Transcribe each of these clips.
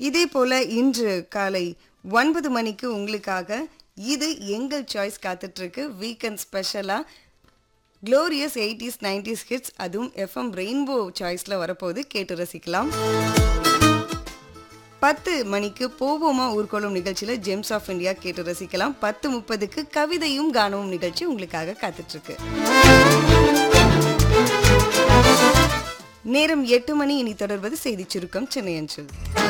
இதே போல இன்று காலை ஒன்பது மணிக்கு உங்களுக்காக இது எங்கள் சாய்ஸ் காத்துட்டு இருக்கு வீக்கெண்ட் ஸ்பெஷலா க்ளோரியஸ் எயிட்டிஸ் நைன்டிஸ் ஹிட்ஸ் அதுவும் எஃப்எம் ரெயின்போ சாய்ஸில் வரப்போது கேட்டு ரசிக்கலாம் பத்து மணிக்கு போவோமா ஊர்கோளும் நிகழ்ச்சியில் ஜெம்ஸ் ஆஃப் இந்தியா கேட்டு ரசிக்கலாம் பத்து முப்பதுக்கு கவிதையும் கானமும் நிகழ்ச்சி உங்களுக்காக காத்துட்டு இருக்கு நேரம் எட்டு மணி இனி தொடர்வது செய்திச் சுருக்கம் சென்னை அஞ்சல்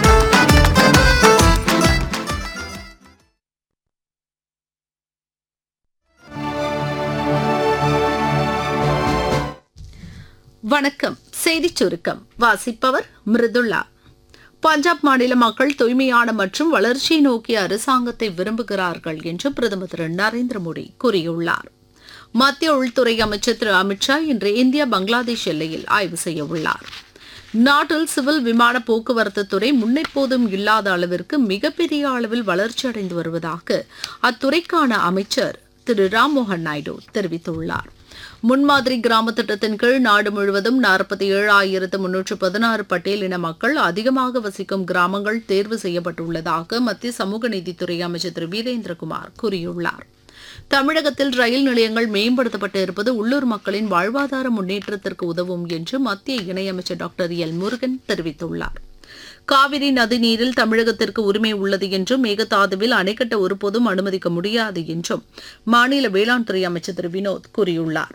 வணக்கம் செய்திச் சுருக்கம் வாசிப்பவர் மிருதுளா பஞ்சாப் மாநில மக்கள் தூய்மையான மற்றும் வளர்ச்சியை நோக்கிய அரசாங்கத்தை விரும்புகிறார்கள் என்று பிரதமர் திரு நரேந்திர மோடி கூறியுள்ளார் மத்திய உள்துறை அமைச்சர் திரு அமித்ஷா இன்று இந்தியா பங்களாதேஷ் எல்லையில் ஆய்வு செய்ய உள்ளார் நாட்டில் சிவில் விமான போக்குவரத்து துறை முன்னெப்போதும் இல்லாத அளவிற்கு மிகப்பெரிய அளவில் வளர்ச்சியடைந்து வருவதாக அத்துறைக்கான அமைச்சர் திரு ராம்மோகன் நாயுடு தெரிவித்துள்ளார் முன்மாதிரி கிராம திட்டத்தின் கீழ் நாடு முழுவதும் நாற்பத்தி ஏழாயிரத்து முன்னூற்று பதினாறு பட்டியலின மக்கள் அதிகமாக வசிக்கும் கிராமங்கள் தேர்வு செய்யப்பட்டுள்ளதாக மத்திய சமூக நீதித்துறை அமைச்சர் திரு வீரேந்திரகுமார் கூறியுள்ளார் தமிழகத்தில் ரயில் நிலையங்கள் மேம்படுத்தப்பட்டு இருப்பது உள்ளூர் மக்களின் வாழ்வாதார முன்னேற்றத்திற்கு உதவும் என்று மத்திய இணையமைச்சர் டாக்டர் எல் முருகன் தெரிவித்துள்ளார் காவிரி நதிநீரில் தமிழகத்திற்கு உரிமை உள்ளது என்றும் மேகதாதுவில் அணை கட்ட ஒருபோதும் அனுமதிக்க முடியாது என்றும் மாநில வேளாண் துறை அமைச்சர் திரு வினோத் கூறியுள்ளார்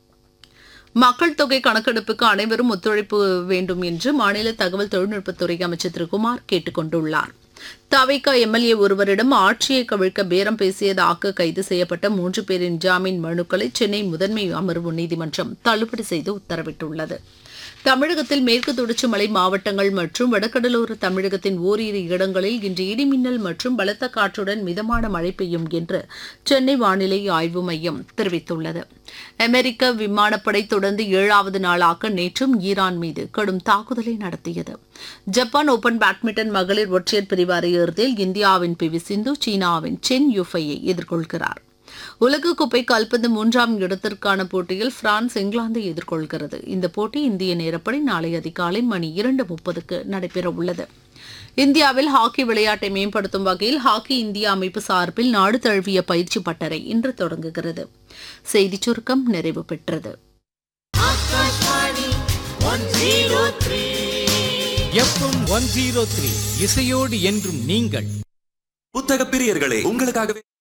மக்கள் தொகை கணக்கெடுப்புக்கு அனைவரும் ஒத்துழைப்பு வேண்டும் என்று மாநில தகவல் தொழில்நுட்பத்துறை அமைச்சர் திரு குமார் கேட்டுக் கொண்டுள்ளார் தவிக எம்எல்ஏ ஒருவரிடம் ஆட்சியை கவிழ்க்க பேரம் பேசியதாக கைது செய்யப்பட்ட மூன்று பேரின் ஜாமீன் மனுக்களை சென்னை முதன்மை அமர்வு நீதிமன்றம் தள்ளுபடி செய்து உத்தரவிட்டுள்ளது தமிழகத்தில் மேற்கு தொடர்ச்சி மலை மாவட்டங்கள் மற்றும் வடகடலோர தமிழகத்தின் ஓரிரு இடங்களில் இன்று இடிமின்னல் மற்றும் பலத்த காற்றுடன் மிதமான மழை பெய்யும் என்று சென்னை வானிலை ஆய்வு மையம் தெரிவித்துள்ளது அமெரிக்க விமானப்படை தொடர்ந்து ஏழாவது நாளாக நேற்றும் ஈரான் மீது கடும் தாக்குதலை நடத்தியது ஜப்பான் ஓபன் பேட்மிண்டன் மகளிர் ஒற்றையர் பிரிவு அரையிறுதியில் இந்தியாவின் பி வி சிந்து சீனாவின் சென் யுஃபையை எதிர்கொள்கிறார் உலகக்கோப்பை கால்பந்து மூன்றாம் இடத்திற்கான போட்டியில் பிரான்ஸ் இங்கிலாந்தை எதிர்கொள்கிறது இந்த போட்டி இந்திய நேரப்படி நாளை அதிகாலை மணி இரண்டு முப்பதுக்கு நடைபெறவுள்ளது இந்தியாவில் ஹாக்கி விளையாட்டை மேம்படுத்தும் வகையில் ஹாக்கி இந்தியா அமைப்பு சார்பில் நாடு தழுவிய பயிற்சி பட்டறை இன்று தொடங்குகிறது செய்திச் சுருக்கம் நிறைவு பெற்றது எஃப்எம் ஒன் ஜீரோ த்ரீ இசையோடு என்றும் நீங்கள் புத்தக பிரியர்களே உங்களுக்காகவே